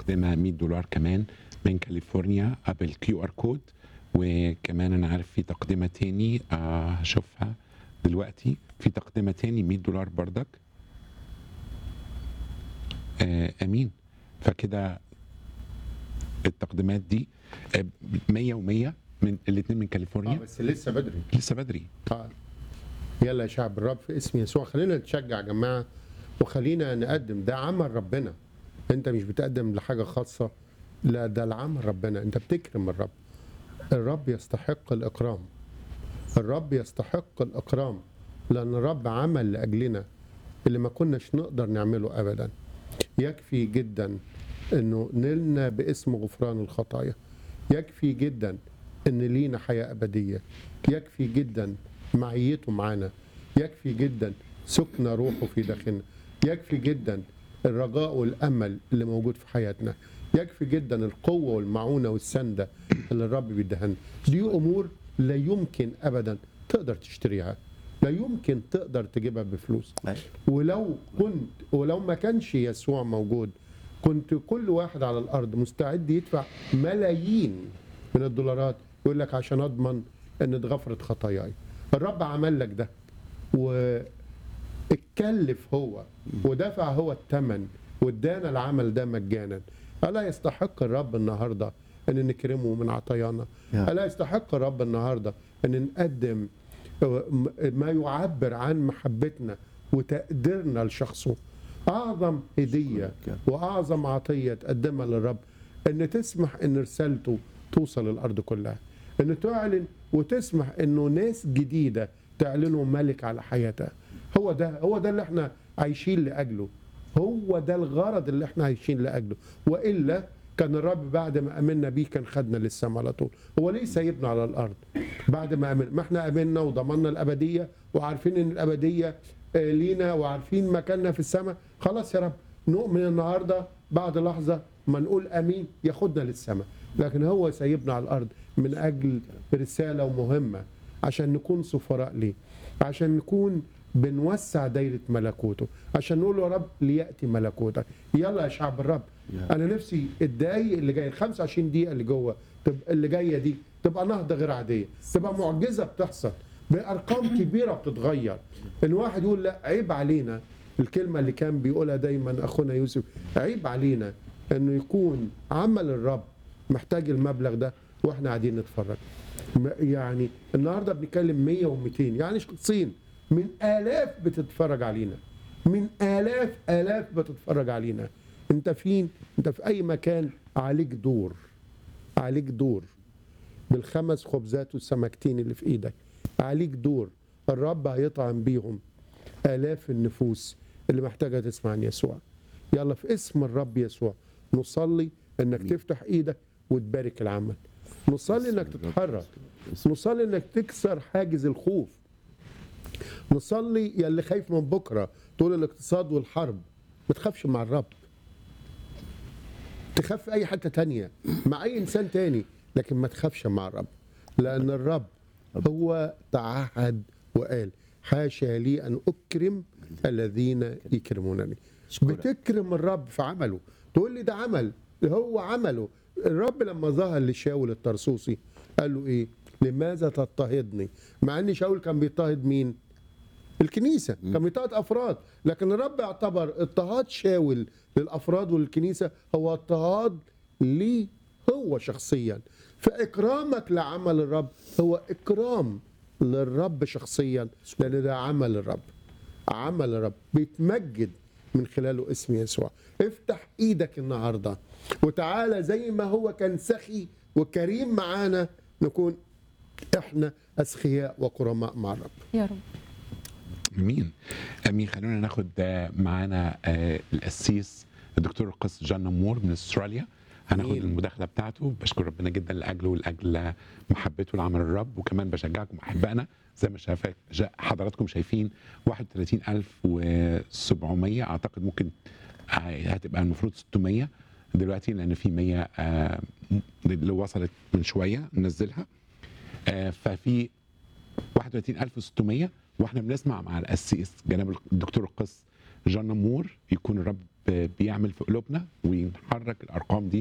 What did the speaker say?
تقدمه 100 دولار كمان من كاليفورنيا بالكيو ار كود وكمان انا عارف في تقدمه تاني آه، هشوفها دلوقتي في تقدمه تاني 100 دولار بردك آه، امين فكده التقديمات دي آه، 100 و100 من الاثنين من اه كاليفورنيا بس لسه بدري لسه بدري اه يلا يا شعب الرب في اسم يسوع خلينا نتشجع يا جماعه وخلينا نقدم ده عمل ربنا انت مش بتقدم لحاجه خاصه لا ده العمل ربنا انت بتكرم الرب الرب يستحق الاكرام الرب يستحق الاكرام لان الرب عمل لاجلنا اللي ما كناش نقدر نعمله ابدا يكفي جدا انه نلنا باسم غفران الخطايا يكفي جدا ان لينا حياه ابديه يكفي جدا معيته معانا يكفي جدا سكن روحه في داخلنا يكفي جدا الرجاء والامل اللي موجود في حياتنا يكفي جدا القوه والمعونه والسنده اللي الرب بيديها لنا دي امور لا يمكن ابدا تقدر تشتريها لا يمكن تقدر تجيبها بفلوس ولو كنت ولو ما كانش يسوع موجود كنت كل واحد على الارض مستعد يدفع ملايين من الدولارات يقول لك عشان اضمن ان اتغفرت خطاياي الرب عمل لك ده واتكلف هو ودفع هو الثمن وادانا العمل ده مجانا الا يستحق الرب النهارده ان نكرمه من عطايانا يا. الا يستحق الرب النهارده ان نقدم ما يعبر عن محبتنا وتقديرنا لشخصه اعظم هديه أشكرك. واعظم عطيه تقدمها للرب ان تسمح ان رسالته توصل الارض كلها ان تعلن وتسمح انه ناس جديده تعلنوا ملك على حياتها هو ده هو ده اللي احنا عايشين لاجله هو ده الغرض اللي احنا عايشين لاجله والا كان الرب بعد ما امنا بيه كان خدنا للسماء على طول هو ليه سايبنا على الارض بعد ما امنا ما احنا امنا وضمننا الابديه وعارفين ان الابديه آه، لينا وعارفين مكاننا في السماء خلاص يا رب نؤمن النهارده بعد لحظه ما نقول امين ياخدنا للسماء لكن هو سايبنا على الارض من اجل رساله ومهمه عشان نكون سفراء ليه عشان نكون بنوسع دايره ملكوته عشان نقول له يا رب لياتي ملكوتك يلا يا شعب الرب يا. انا نفسي الدقايق اللي جايه ال 25 دقيقه اللي جوه تبقى اللي جايه دي تبقى نهضه غير عاديه تبقى معجزه بتحصل بارقام كبيره بتتغير الواحد يقول لا عيب علينا الكلمه اللي كان بيقولها دايما اخونا يوسف عيب علينا انه يكون عمل الرب محتاج المبلغ ده واحنا قاعدين نتفرج م- يعني النهارده بنتكلم 100 و200 يعني شخصين من الاف بتتفرج علينا من الاف الاف بتتفرج علينا انت فين انت في اي مكان عليك دور عليك دور بالخمس خبزات والسمكتين اللي في ايدك عليك دور الرب هيطعم بيهم الاف النفوس اللي محتاجه تسمع عن يسوع يلا في اسم الرب يسوع نصلي انك تفتح ايدك وتبارك العمل نصلي انك تتحرك نصلي انك تكسر حاجز الخوف نصلي يا اللي خايف من بكره تقول الاقتصاد والحرب ما تخافش مع الرب تخاف في اي حته تانية مع اي انسان تاني لكن ما تخافش مع الرب لان الرب هو تعهد وقال حاشا لي ان اكرم الذين يكرمونني أشكرك. بتكرم الرب في عمله تقول لي ده عمل هو عمله الرب لما ظهر لشاول الطرسوسي قال له ايه لماذا تضطهدني مع ان شاول كان بيضطهد مين الكنيسه كان بيضطهد افراد لكن الرب اعتبر اضطهاد شاول للافراد والكنيسه هو اضطهاد ليه هو شخصيا فاكرامك لعمل الرب هو اكرام للرب شخصيا لان ده عمل الرب عمل الرب بيتمجد من خلاله اسم يسوع افتح ايدك النهارده وتعالى زي ما هو كان سخي وكريم معانا نكون احنا اسخياء وكرماء مع الرب يا رب امين امين خلونا ناخد آه، معانا آه، القسيس الدكتور القس جان نمور من استراليا هناخد أمين. المداخله بتاعته بشكر ربنا جدا لاجله ولاجل محبته لعمل الرب وكمان بشجعكم احبائنا زي ما شايف جا- حضراتكم شايفين 31700 اعتقد ممكن آه، هتبقى المفروض 600 دلوقتي لان في 100 آه، اللي وصلت من شويه ننزلها آه، ففي 31600 واحنا بنسمع مع القسيس جناب الدكتور القس جان نمور يكون الرب بيعمل في قلوبنا ونحرك الارقام دي